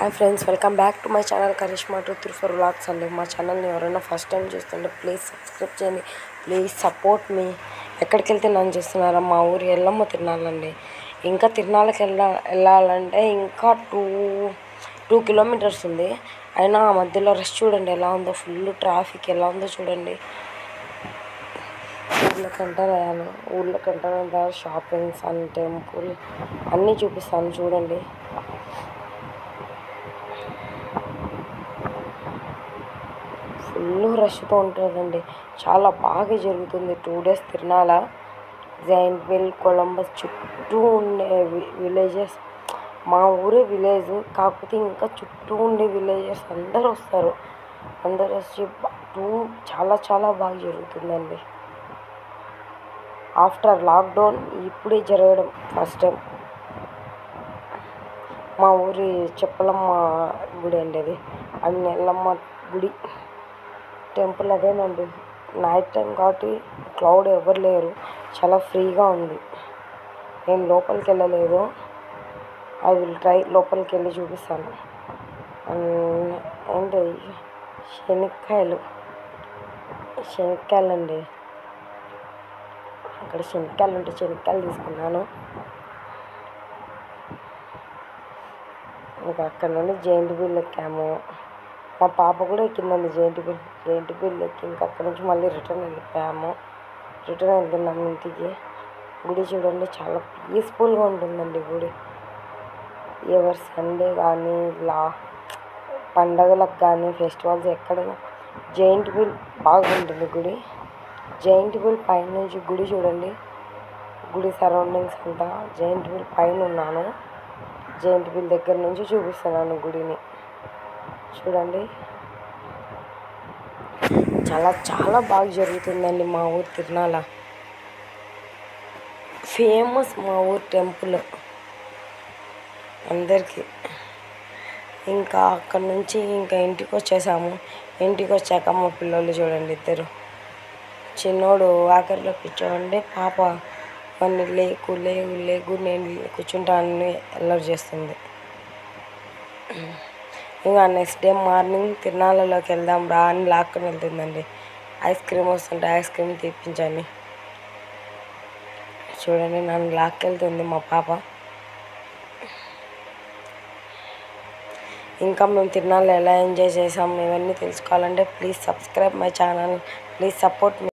hi friends welcome back to my channel Karishma two three four vlogs అండి మా ఛానల్ని ఎవరైనా ఫస్ట్ టైం చూస్తుంటే ప్లీజ్ సబ్స్క్రైబ్ చేయండి ప్లీజ్ సపోర్ట్ మీ ఎక్కడికి వెళ్తే నన్ను చూస్తున్నారా మా ఊరు ఎల్లమ్మ తిరణాలండి ఇంకా తిరణాలకి వెళ్ళ వెళ్ళాలంటే ఇంకా టూ టూ కిలోమీటర్స్ ఉంది అయినా ఆ మధ్యలో రష్ చూడండి ఎలా ఉందో ఫుల్ ట్రాఫిక్ ఎలా ఉందో చూడండి ఊర్లోకి ఎంటర్ అయ్యాను ఊర్లోకి ఎంటర్ అయిన తర్వాత షాపింగ్స్ అండ్ టెంపుల్ అన్నీ చూపిస్తాను చూడండి ఫుల్ రష్తో ఉంటుందండి చాలా బాగా జరుగుతుంది టూ డేస్ తిరణాల జైంట్ విల్ కొలంబస్ చుట్టూ ఉండే విలేజెస్ మా ఊరే విలేజ్ కాకపోతే ఇంకా చుట్టూ ఉండే విలేజెస్ అందరూ వస్తారు అందరూ వచ్చి టూ చాలా చాలా బాగా జరుగుతుందండి ఆఫ్టర్ లాక్డౌన్ ఇప్పుడే జరగడం ఫస్ట్ టైం మా ఊరి చెప్పలమ్మ గుడి అండి అది అది నెల్లమ్మ గుడి టెంపుల్ అదేనండి నైట్ టైం కాబట్టి క్లౌడ్ ఎవరు లేరు చాలా ఫ్రీగా ఉంది నేను లోపలికి వెళ్ళలేదు ఐ విల్ ట్రై లోపలికి వెళ్ళి చూపిస్తాను అండ్ ఏంటి శనక్కాయలు శనక్కాయలు అండి అక్కడ శనక్కాయలు ఉంటే శనక్కాయలు తీసుకున్నాను ఇంకా అక్కడ నుండి జైంట్ వీల్ ఎక్కాము మా పాప కూడా ఎక్కిందండి జైంట్ వీల్ జైంట్ వీల్ ఎక్కి ఇంకా అక్కడ నుంచి మళ్ళీ రిటర్న్ వెళ్ళిపోయాము రిటర్న్ వెళ్తున్నాము ఇంటికి గుడి చూడండి చాలా పీస్ఫుల్గా ఉంటుందండి గుడి ఎవరి సండే కానీ ఇలా పండగలకు కానీ ఫెస్టివల్స్ ఎక్కడైనా జైంట్ వీల్ బాగుంటుంది గుడి జైంట్ వీల్ పైన నుంచి గుడి చూడండి గుడి సరౌండింగ్స్ అంతా జైంట్ వీల్ పైన ఉన్నాను జైంట్ వీల్ దగ్గర నుంచి చూపిస్తున్నాను గుడిని చూడండి చాలా చాలా బాగా జరుగుతుందండి మా ఊరు తిరునాల ఫేమస్ మా ఊరు టెంపుల్ అందరికీ ఇంకా అక్కడ నుంచి ఇంకా ఇంటికి వచ్చేసాము ఇంటికి వచ్చాక మా పిల్లలు చూడండి ఇద్దరు చిన్నోడు ఆఖరిలో కూర్చోండి పాప వాడిని లేకు లేవు లేకు నేను కూర్చుంటానని అల్లరి చేస్తుంది ఇంకా నెక్స్ట్ డే మార్నింగ్ తిరునాళ్ళలోకి వెళ్దాం రా అని లాక్కొని వెళ్తుందండి ఐస్ క్రీమ్ వస్తుంటే ఐస్ క్రీమ్ తెప్పించండి చూడండి నన్ను లాక్కెళ్తుంది మా పాప ఇంకా మేము తిరునాళ్ళు ఎలా ఎంజాయ్ చేసాం ఇవన్నీ తెలుసుకోవాలంటే please subscribe my channel please support me